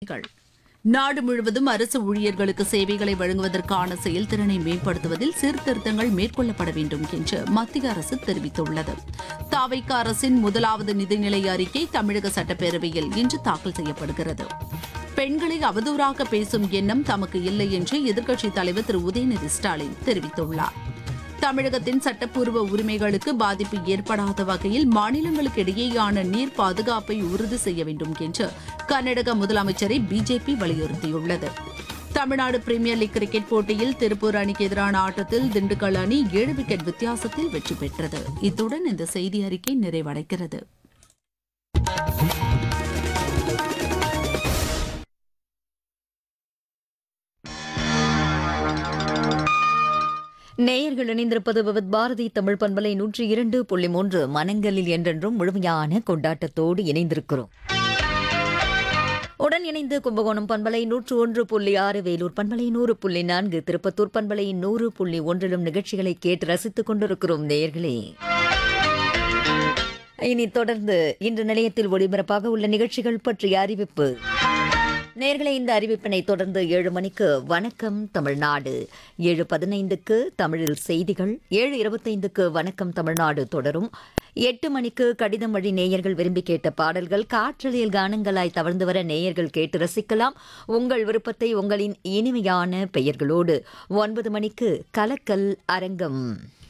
செய்திகள் நாடு முழுவதும் அரசு ஊழியர்களுக்கு சேவைகளை வழங்குவதற்கான செயல்திறனை மேம்படுத்துவதில் சீர்திருத்தங்கள் மேற்கொள்ளப்பட வேண்டும் என்று மத்திய அரசு தெரிவித்துள்ளது தாவைக்க அரசின் முதலாவது நிதிநிலை அறிக்கை தமிழக சட்டப்பேரவையில் இன்று தாக்கல் செய்யப்படுகிறது பெண்களை அவதூறாக பேசும் எண்ணம் தமக்கு இல்லை என்று எதிர்க்கட்சித் தலைவர் திரு உதயநிதி ஸ்டாலின் தெரிவித்துள்ளார் தமிழகத்தின் சட்டப்பூர்வ உரிமைகளுக்கு பாதிப்பு ஏற்படாத வகையில் மாநிலங்களுக்கு இடையேயான நீர் பாதுகாப்பை உறுதி செய்ய வேண்டும் என்று கர்நாடக முதலமைச்சரை பிஜேபி வலியுறுத்தியுள்ளது தமிழ்நாடு பிரீமியர் லீக் கிரிக்கெட் போட்டியில் திருப்பூர் அணிக்கு எதிரான ஆட்டத்தில் திண்டுக்கல் அணி ஏழு விக்கெட் வித்தியாசத்தில் வெற்றி பெற்றது இத்துடன் இந்த செய்தி அறிக்கை நிறைவடைகிறது நேயர்கள் இணைந்திருப்பது விவித் பாரதி தமிழ் பண்பலை நூற்றி இரண்டு புள்ளி மூன்று மனங்களில் என்றென்றும் முழுமையான கொண்டாட்டத்தோடு இணைந்திருக்கிறோம் உடன் இணைந்து கும்பகோணம் பண்பலை நூற்று ஒன்று புள்ளி ஆறு வேலூர் பண்பலை நூறு புள்ளி நான்கு திருப்பத்தூர் பண்பலை நூறு புள்ளி ஒன்றிலும் நிகழ்ச்சிகளை கேட்டு ரசித்துக் கொண்டிருக்கிறோம் நேயர்களே இனி தொடர்ந்து இன்று நிலையத்தில் ஒளிபரப்பாக உள்ள நிகழ்ச்சிகள் பற்றிய அறிவிப்பு நேர்களை இந்த அறிவிப்பினை தொடர்ந்து ஏழு மணிக்கு வணக்கம் தமிழ்நாடு ஏழு பதினைந்துக்கு தமிழில் செய்திகள் ஏழு இருபத்தைந்துக்கு வணக்கம் தமிழ்நாடு தொடரும் எட்டு மணிக்கு கடிதம் வழி நேயர்கள் விரும்பி கேட்ட பாடல்கள் காற்றலியல் கானங்களாய் தவழ்ந்து வர நேயர்கள் கேட்டு ரசிக்கலாம் உங்கள் விருப்பத்தை உங்களின் இனிமையான பெயர்களோடு ஒன்பது மணிக்கு கலக்கல் அரங்கம்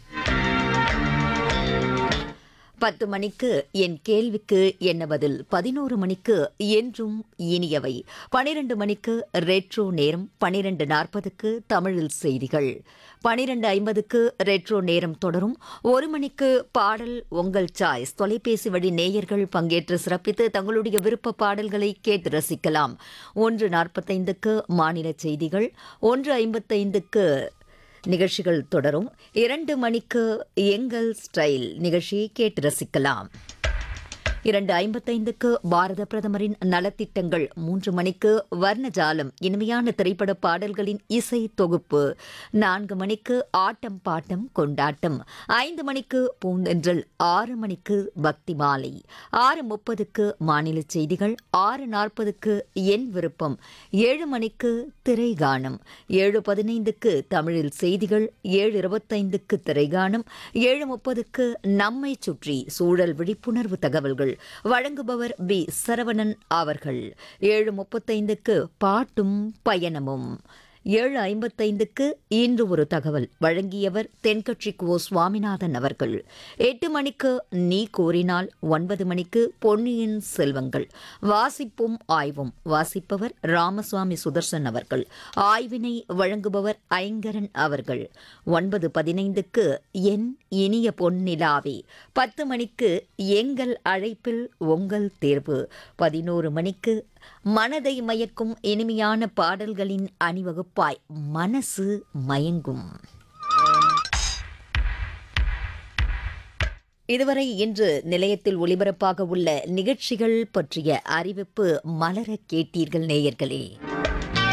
பத்து மணிக்கு என் கேள்விக்கு என்ன பதில் பதினோரு மணிக்கு என்றும் இனியவை பனிரெண்டு மணிக்கு ரெட்ரோ நேரம் பனிரெண்டு நாற்பதுக்கு தமிழில் செய்திகள் பனிரெண்டு ஐம்பதுக்கு ரெட்ரோ நேரம் தொடரும் ஒரு மணிக்கு பாடல் உங்கள் சாய்ஸ் தொலைபேசி வழி நேயர்கள் பங்கேற்று சிறப்பித்து தங்களுடைய விருப்ப பாடல்களை கேட்டு ரசிக்கலாம் ஒன்று நாற்பத்தைந்துக்கு மாநில செய்திகள் ஒன்று ஐம்பத்தைந்துக்கு நிகழ்ச்சிகள் தொடரும் இரண்டு மணிக்கு எங்கள் ஸ்டைல் நிகழ்ச்சியை கேட்டு ரசிக்கலாம் இரண்டு ஐம்பத்தைந்துக்கு பாரத பிரதமரின் நலத்திட்டங்கள் மூன்று மணிக்கு வர்ணஜாலம் இனிமையான திரைப்பட பாடல்களின் இசை தொகுப்பு நான்கு மணிக்கு ஆட்டம் பாட்டம் கொண்டாட்டம் ஐந்து மணிக்கு பூந்தென்றல் ஆறு மணிக்கு பக்தி மாலை ஆறு முப்பதுக்கு மாநில செய்திகள் ஆறு நாற்பதுக்கு என் விருப்பம் ஏழு மணிக்கு திரைகானம் ஏழு பதினைந்துக்கு தமிழில் செய்திகள் ஏழு இருபத்தைந்துக்கு திரைகானம் ஏழு முப்பதுக்கு நம்மை சுற்றி சூழல் விழிப்புணர்வு தகவல்கள் வழங்குபவர் பி சரவணன் அவர்கள் ஏழு முப்பத்தைந்துக்கு பாட்டும் பயணமும் ஏழு ஐம்பத்தைந்துக்கு இன்று ஒரு தகவல் வழங்கியவர் தென்கட்சி கோ சுவாமிநாதன் அவர்கள் எட்டு மணிக்கு நீ கோரினால் ஒன்பது மணிக்கு பொன்னியின் செல்வங்கள் வாசிப்பும் ஆய்வும் வாசிப்பவர் ராமசுவாமி சுதர்சன் அவர்கள் ஆய்வினை வழங்குபவர் ஐங்கரன் அவர்கள் ஒன்பது பதினைந்துக்கு என் இனிய பொன்னிலாவே பத்து மணிக்கு எங்கள் அழைப்பில் உங்கள் தேர்வு பதினோரு மணிக்கு மனதை மயக்கும் இனிமையான பாடல்களின் அணிவகுப்பாய் மனசு மயங்கும் இதுவரை இன்று நிலையத்தில் ஒளிபரப்பாக உள்ள நிகழ்ச்சிகள் பற்றிய அறிவிப்பு மலர கேட்டீர்கள் நேயர்களே